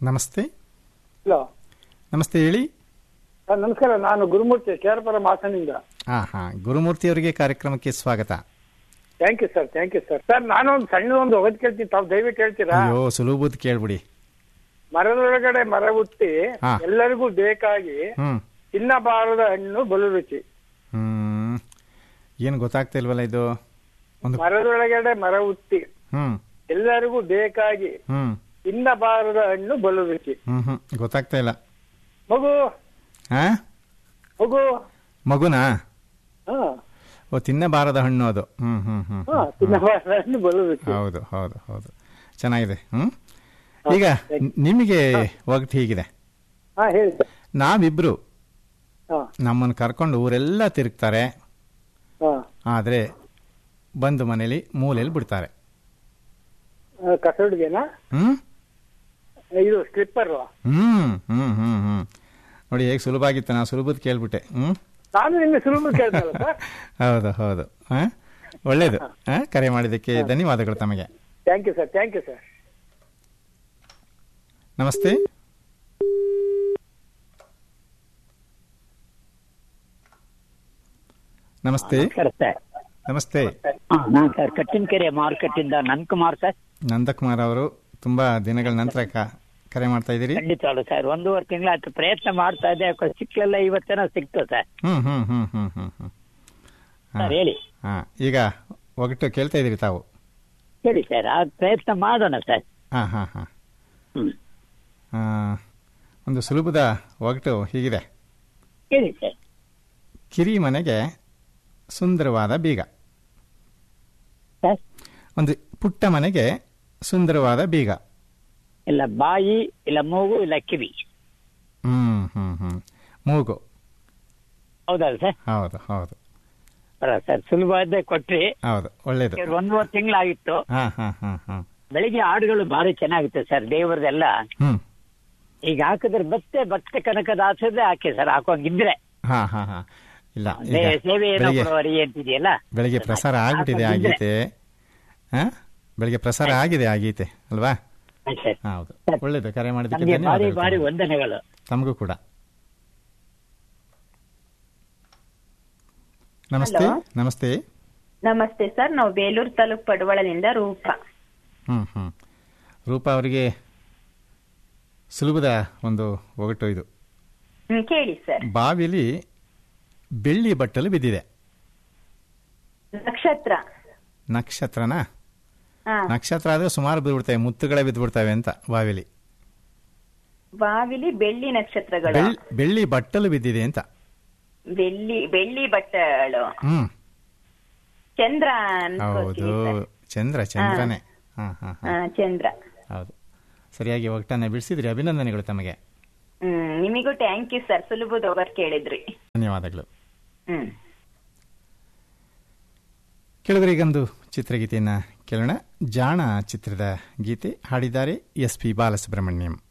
ನಮಸ್ತೆ ಹಲೋ ನಮಸ್ತೆ ಹೇಳಿ ಸರ್ ನಮಸ್ಕಾರ ನಾನು ಗುರುಮೂರ್ತಿ ಕೇರಪುರ ಮಾಸನಿಂದ ಹಾಂ ಹಾಂ ಗುರುಮೂರ್ತಿ ಅವರಿಗೆ ಕಾರ್ಯಕ್ರಮಕ್ಕೆ ಸ್ವಾಗತ thank you sir thank you sir sir ನಾನು ಒಂದು ಸಣ್ಣ ಒಂದು ಒಗದ್ ಕೇಳ್ತೀನಿ ತಾವು ದಯವಿಟ್ಟು ಹೇಳ್ತೀರಾ ಅಯ್ಯೋ ಸುಲಭದ ಕೇಳ್ಬಿಡಿ ಮರದೊಳಗಡೆ ಮರ ಹುಟ್ಟಿ ಹಾ. ಎಲ್ಲರಿಗೂ ಬೇಕಾಗಿ ಹ್ಞೂ ತಿನ್ನಬಾರದ ಹಣ್ಣು ಬಲು ರುಚಿ ಹ್ಞೂ ಏನು ಗೊತ್ತಾಗ್ತಾ ಇಲ್ವಲ್ಲ ಇದು ಒಂದು ಮರದೊಳಗಡೆ ಮರ ಹುಟ್ಟಿ ಹ್ಞೂ ಎಲ್ಲರಿಗೂ ಬೇಕಾಗಿ ಹ್ಞೂ ತಿನ್ನಬಾರದ ಹಣ್ಣು ಬಲು ರುಚಿ ಹ್ಞೂ ಹ್ಞೂ ಗೊತ್ತಾಗ್ತಾ ಇಲ್ಲ ಮಗು ಹಾಂ ಮಗು ಮಗುನಾ ಹಾ ಓ ತಿನ್ನಬಾರದ ಹಣ್ಣು ಅದು ಹ್ಞೂ ಹ್ಞೂ ಹ್ಞೂ ಹಾ ತಿನ್ನಬಾರದ ಹಣ್ಣು ಬಲು ರುಚಿ ಹೌದು ಹೌದು ಹೌದು ಚೆನ್ನಾಗಿದೆ ಹ್ಞೂ ಈಗ ನಿಮಗೆ ಒಗಟು ಹೀಗಿದೆ ಹಾ ಹೇಳಿ ಸರ್ ನಾವಿಬ್ರು ಹಾ ನಮ್ಮನ್ನು ಕರ್ಕೊಂಡು ಊರೆಲ್ಲ ತಿರುಗ್ತಾರೆ ಹಾ ಆದರೆ ಬಂದು ಮನೇಲಿ ಮೂಲೆಯಲ್ಲಿ ಬಿಡ್ತಾರೆ ಆ, ಕಸಡಿಗೆನಾ ಹ್ಞೂ ಇದು ಸ್ಲಿಪ್ಪರ್ ಹ್ಞೂ ಹ್ಞೂ ಹ್ಞೂ ಹ್ಞೂ ನೋಡಿ ಹೇಗೆ ಸುಲಭ ಆಗಿತ್ತು ನಾನು ಸುಲಭದ ಕೇಳ್ಬಿಟ್ಟೆ ಹ್ಞೂ ನಾನು ನಿನ್ನೆ ಸುಲಭ ಕೇಳ್ತಲ್ಲ ಸರ್ ಹೌದು ಹೌದು ಹಾಂ ಒಳ್ಳೇದು ಹಾಂ ಕರೆ ಮಾಡಿದ್ದಕ್ಕೆ ಧನ್ಯವಾದಗಳು ತಮಗೆ thank you sir thank you sir ನಮಸ್ತೆ ನಮಸ್ತೆ ನಮಸ್ಕಾರ ಸರ್ ನಮಸ್ತೆ ಹಾ, ನಾನ್ ಸರ್ ಕಟ್ಟಿನಕೆರೆ ಮಾರುಕಟ್ಟೆಯಿಂದ ನನ್ಕುಮಾರ್ ಸರ್ ನಂದಕುಮಾರ್ ಅವರು ತುಂಬಾ ದಿನಗಳ ನಂತರ ಕ- ಕರೆ ಮಾಡ್ತಾ ಇದ್ದೀರಿ ಖಂಡಿತವಾಗ್ಲು ಸರ್ ಒಂದೂವರೆ ತಿಂಗಳಾಯ್ತು ಪ್ರಯತ್ನ ಮಾಡ್ತಾ ಇದ್ದೆ ಯಾಕೋ ಸಿಕ್ಲೆಲ್ಲ ಇವತ್ತೇನೋ ಸಿಕ್ತು ಸರ್ ಹ್ಮ್ ಹ್ಮ್ ಹ್ಮ್ ಹ್ಮ್ ಹ್ಮ್ ಹ್ಮ್ ಸರ್ ಹೇಳಿ ಹಾ ಈಗ ಒಗಟು ಕೇಳ್ತಾ ಇದ್ದೀರಿ ತಾವು ಹೇಳಿ ಸರ್ ಆ ಪ್ರಯತ್ನ ಮಾಡೋಣ ಸರ್ ಹಾ ಹಾ ಹಾ ಹ್ಮ್ ಆ, ಒಂದು ಸುಲಭದ ಒಗಟು ಹೀಗಿದೆ ಹೇಳಿ ಸರ್ ಕಿರಿ ಮನೆಗೆ ಸುಂದರವಾದ ಬೀಗ ಸರ್ ಒಂದು ಪುಟ್ಟ ಮನೆಗೆ ಸುಂದರವಾದ ಬೀಗ ಇಲ್ಲ ಬಾಯಿ ಇಲ್ಲ ಮೂಗು ಇಲ್ಲ ಕಿವಿ ಹ್ಮ್ ಹ್ಮ್ ಹ್ಮ್ ಮೂಗು ಹೌದಲ್ಲ ಸರ್ ಹೌದು ಹೌದು ಬರ ಸರ್ ಸುಲಭವಾದ ಕೊಟ್ರಿ ಹೌದು ಒಳ್ಳೇದು ಒಂದೂವರೆ ತಿಂಗಳಾಗಿತ್ತು ಹಾ ಹಾ ಹಾ ಹಾ ಬೆಳಿಗ್ಗೆ ಹಾಡುಗಳು ಭಾರಿ ಚೆನ್ನಾಗಿತ್ತು ಸರ್ ದೇವರದೆಲ್ಲ ಹ್ಮ್ ಈಗ ಹಾಕಿದ್ರೆ ಮತ್ತೆ ಭಕ್ತ ಕನಕದ ಆಸದೆ ಹಾಕಿ ಸರ್ ಹಾಕೋಂಗಿದ್ರೆ ಹಾ ಹಾ ಹಾ ಇಲ್ಲ ಈಗ ಸೇ- ಸೇವೆ ಏನೋ ಬೆಳಿಗ್ಗೆ ಕೊಡುವರಿ ಅಂತಿದೆಯಲ್ಲ ಬೆಳಿಗ್ಗೆ ಪ್ರಸಾರ ಆಗ್ಬಿಟ್ಟಿದೆ ಆ ಹಾಕೊಂಡಿದ್ರೆ. ಗೀತೆ ಹಾ ಬೆಳಿಗ್ಗೆ ಪ್ರಸಾರ ಆಗಿದೆ ಆ ಗೀತೆ ಅಲ್ವಾ ಆಯ್ತು ಸರ್ ಹಾ, ಹೌದು ಒಳ್ಳೇದು ಕರೆ ಮಾಡಿದ್ದಕ್ಕೆ ನಮ್ಗೆ ಭಾರಿ ಧನ್ಯವಾದಗಳು ಭಾರಿ ತಮಗೆ. ವಂದನೆಗಳು ತಮಗೂ ಕೂಡ ನಮಸ್ತೆ Hello. ನಮಸ್ತೆ ನಮಸ್ತೆ ಸರ್ ನಾವು ಬೇಲೂರು ತಾಲೂಕು ಪಡವಳದಿಂದ ರೂಪ ಹ್ಮ್ ಹ್ಮ್ ರೂಪಾ ಅವರಿಗೆ ಸುಲಭದ ಒಂದು ಒಗಟು ಇದು ಹ್ಮ್ ಕೇಳಿ ಸರ್ ಬಾವಿಲಿ ಬೆಳ್ಳಿ ಬಟ್ಟಲು ಬಿದ್ದಿದೆ ನಕ್ಷತ್ರ ನಕ್ಷತ್ರನ ಹಾ ನಕ್ಷತ್ರ ಆದ್ರೆ ಸುಮಾರು ಬಿದ್ಬಿಡ್ತವೆ ಮುತ್ತುಗಳೇ ಬಿದ್ಬಿಡ್ತವೆ ಅಂತ ಬಾವಿಲಿ ಬಾವಿಲಿ ಬೆಳ್ಳಿ ನಕ್ಷತ್ರಗಳು ಬೆಳ್- ಬೆಳ್ಳಿ ಬಟ್ಟಲು ಬಿದ್ದಿದೆ ಅಂತ ಬೆಳ್ಳಿ ಬೆಳ್ಳಿ ಬಟ್ಟಲು ಹ್ಮ್ ಚಂದ್ರ ಹೌದು ಅನ್ಕೋತೀನಿ ಸರ್. ಚಂದ್ರ ಚಂದ್ರನೇ ಹಾ ಹಾ ಹಾ ಹಾ, ಚಂದ್ರ ಹೌದು ಸರಿಯಾಗಿ ಒಗಟನ್ನ ಬಿಡಿಸಿದ್ರಿ ಅಭಿನಂದನೆಗಳು ತಮಗೆ ಹ್ಮ್ ನಿಮಿಗೂ ಥ್ಯಾಂಕ್ ಯು ಸರ್ ಸುಲಭದ ಒಗರ್ ಕೇಳಿದ್ರಿ ಧನ್ಯವಾದಗಳು ಹ್ಮ್ ಕೆಳಗರಿಗೊಂದು ಚಿತ್ರಗೀತೆಯನ್ನ ಕೇಳೋಣ ಜಾಣ ಚಿತ್ರದ ಗೀತೆ ಹಾಡಿದ್ದಾರೆ ಎಸ್ ಪಿ ಬಾಲಸುಬ್ರಹ್ಮಣ್ಯಂ